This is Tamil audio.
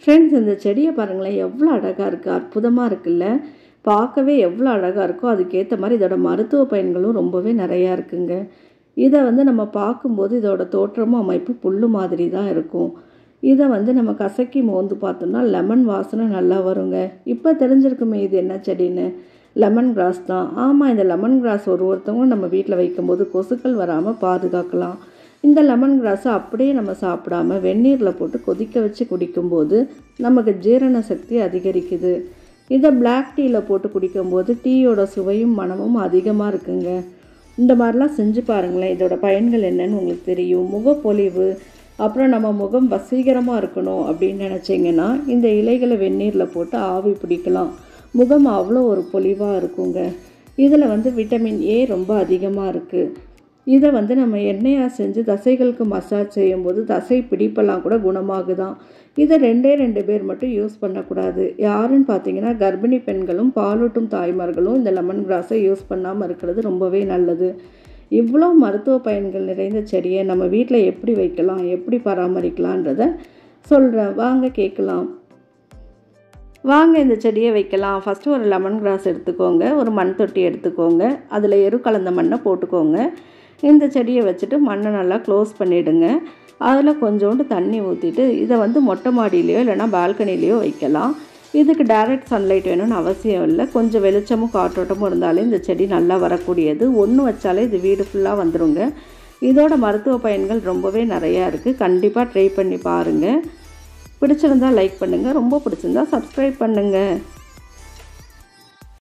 ஃப்ரெண்ட்ஸ் இந்த செடியை பாருங்களேன் எவ்வளோ அழகாக இருக்குது அற்புதமாக இருக்குல்ல பார்க்கவே எவ்வளோ அழகாக இருக்கோ அதுக்கேற்ற மாதிரி இதோட மருத்துவ பயன்களும் ரொம்பவே நிறையா இருக்குங்க இதை வந்து நம்ம பார்க்கும்போது இதோட தோற்றமும் அமைப்பு புல்லு மாதிரி தான் இருக்கும் இதை வந்து நம்ம கசக்கி மோந்து பார்த்தோம்னா லெமன் வாசனை நல்லா வருங்க இப்போ தெரிஞ்சிருக்குமே இது என்ன செடின்னு லெமன் கிராஸ் தான் ஆமாம் இந்த லெமன் கிராஸ் ஒரு ஒருத்தவங்க நம்ம வீட்டில் வைக்கும்போது கொசுக்கள் வராமல் பாதுகாக்கலாம் இந்த லெமன் கிராஸை அப்படியே நம்ம சாப்பிடாம வெந்நீரில் போட்டு கொதிக்க வச்சு குடிக்கும்போது நமக்கு ஜீரண சக்தி அதிகரிக்குது இதை பிளாக் டீயில் போட்டு குடிக்கும்போது டீயோட சுவையும் மனமும் அதிகமாக இருக்குங்க இந்த மாதிரிலாம் செஞ்சு பாருங்களேன் இதோட பயன்கள் என்னன்னு உங்களுக்கு தெரியும் முகப்பொலிவு அப்புறம் நம்ம முகம் வசீகரமாக இருக்கணும் அப்படின்னு நினச்சிங்கன்னா இந்த இலைகளை வெந்நீரில் போட்டு ஆவி பிடிக்கலாம் முகம் அவ்வளோ ஒரு பொலிவாக இருக்குங்க இதில் வந்து விட்டமின் ஏ ரொம்ப அதிகமாக இருக்குது இதை வந்து நம்ம எண்ணெயாக செஞ்சு தசைகளுக்கு மசாஜ் செய்யும்போது தசை பிடிப்பெல்லாம் கூட குணமாகுதான் இதை ரெண்டே ரெண்டு பேர் மட்டும் யூஸ் பண்ணக்கூடாது யாருன்னு பார்த்தீங்கன்னா கர்ப்பிணி பெண்களும் பாலூட்டும் தாய்மார்களும் இந்த லெமன் கிராஸை யூஸ் பண்ணாமல் இருக்கிறது ரொம்பவே நல்லது இவ்வளோ மருத்துவ பயன்கள் நிறைந்த செடியை நம்ம வீட்டில் எப்படி வைக்கலாம் எப்படி பராமரிக்கலான்றத சொல்கிறேன் வாங்க கேட்கலாம் வாங்க இந்த செடியை வைக்கலாம் ஃபஸ்ட்டு ஒரு லெமன் கிராஸ் எடுத்துக்கோங்க ஒரு மண் தொட்டி எடுத்துக்கோங்க அதில் எரு கலந்த மண்ணை போட்டுக்கோங்க இந்த செடியை வச்சுட்டு மண்ணை நல்லா க்ளோஸ் பண்ணிவிடுங்க அதில் கொஞ்சோண்டு தண்ணி ஊற்றிட்டு இதை வந்து மொட்டை மாடியிலையோ இல்லைனா பால்கனிலேயோ வைக்கலாம் இதுக்கு டைரக்ட் சன்லைட் வேணும்னு அவசியம் இல்லை கொஞ்சம் வெளிச்சமும் காற்றோட்டமும் இருந்தாலே இந்த செடி நல்லா வரக்கூடியது ஒன்று வச்சாலே இது வீடு ஃபுல்லாக வந்துருங்க இதோட மருத்துவ பயன்கள் ரொம்பவே நிறையா இருக்குது கண்டிப்பாக ட்ரை பண்ணி பாருங்கள் பிடிச்சிருந்தா லைக் பண்ணுங்கள் ரொம்ப பிடிச்சிருந்தா சப்ஸ்கிரைப் பண்ணுங்கள்